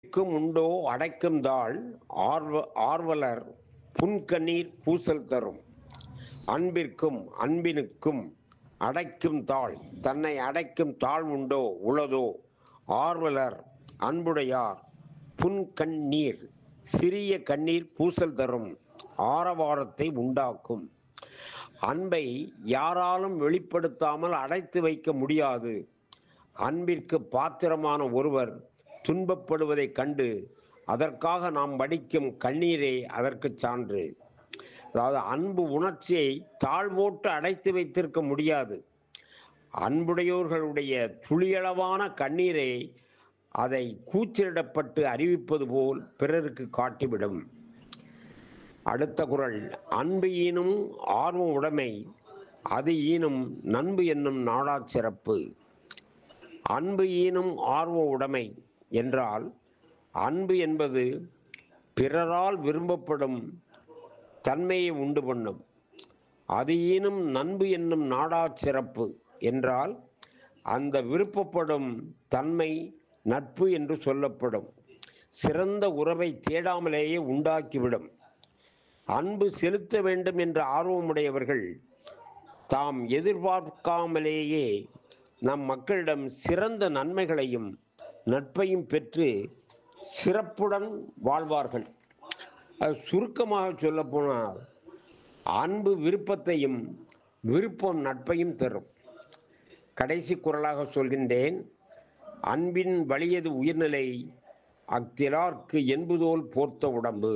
அடைக்கும் உண்டோ அடைக்கும் தாள் ஆர்வ ஆர்வலர் புன்கண்ணீர் பூசல் தரும் அன்பிற்கும் அன்பினுக்கும் அடைக்கும் தாள் தன்னை அடைக்கும் தாழ் உண்டோ உளதோ ஆர்வலர் அன்புடையார் புன்கண்ணீர் சிறிய கண்ணீர் பூசல் தரும் ஆரவாரத்தை உண்டாக்கும் அன்பை யாராலும் வெளிப்படுத்தாமல் அடைத்து வைக்க முடியாது அன்பிற்கு பாத்திரமான ஒருவர் துன்பப்படுவதைக் கண்டு அதற்காக நாம் வடிக்கும் கண்ணீரே அதற்கு சான்று அதாவது அன்பு உணர்ச்சியை தாழ்வோட்டு அடைத்து வைத்திருக்க முடியாது அன்புடையோர்களுடைய துளியளவான கண்ணீரை அதை கூச்சலிடப்பட்டு அறிவிப்பது போல் பிறருக்கு காட்டிவிடும் அடுத்த குரல் அன்பு ஈனும் ஆர்வம் உடைமை அது ஈனும் நண்பு என்னும் நாடாச் சிறப்பு அன்பு ஈனும் ஆர்வ உடைமை என்றால் அன்பு என்பது பிறரால் விரும்பப்படும் தன்மையை உண்டு பண்ணும் அது ஈனும் நண்பு என்னும் நாடாச் சிறப்பு என்றால் அந்த விருப்பப்படும் தன்மை நட்பு என்று சொல்லப்படும் சிறந்த உறவை தேடாமலேயே உண்டாக்கிவிடும் அன்பு செலுத்த வேண்டும் என்ற ஆர்வமுடையவர்கள் தாம் எதிர்பார்க்காமலேயே நம் மக்களிடம் சிறந்த நன்மைகளையும் நட்பையும் பெற்று சிறப்புடன் வாழ்வார்கள் அது சுருக்கமாக சொல்லப்போனால் அன்பு விருப்பத்தையும் விருப்பம் நட்பையும் தரும் கடைசி குரலாக சொல்கின்றேன் அன்பின் வலியது உயிர்நிலை அத்திலார்க்கு என்பதோல் போர்த்த உடம்பு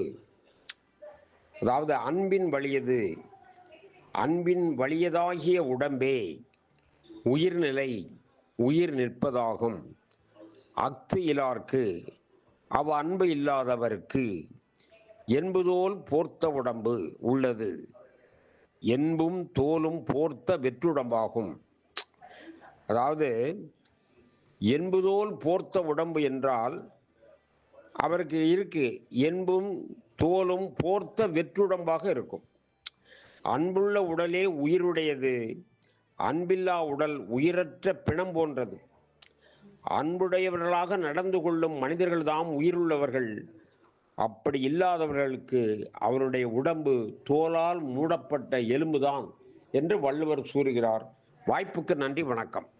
அதாவது அன்பின் வலியது அன்பின் வலியதாகிய உடம்பே உயிர்நிலை உயிர் நிற்பதாகும் அத்து இலார்க்கு அவ் அன்பு இல்லாதவருக்கு என்பதோல் போர்த்த உடம்பு உள்ளது என்பும் தோலும் போர்த்த வெற்றுடம்பாகும் அதாவது என்பதோல் போர்த்த உடம்பு என்றால் அவருக்கு இருக்கு என்பும் தோலும் போர்த்த வெற்றுடம்பாக இருக்கும் அன்புள்ள உடலே உயிருடையது அன்பில்லா உடல் உயிரற்ற பிணம் போன்றது அன்புடையவர்களாக நடந்து கொள்ளும் மனிதர்கள்தாம் உயிருள்ளவர்கள் அப்படி இல்லாதவர்களுக்கு அவருடைய உடம்பு தோலால் மூடப்பட்ட எலும்புதான் என்று வள்ளுவர் கூறுகிறார் வாய்ப்புக்கு நன்றி வணக்கம்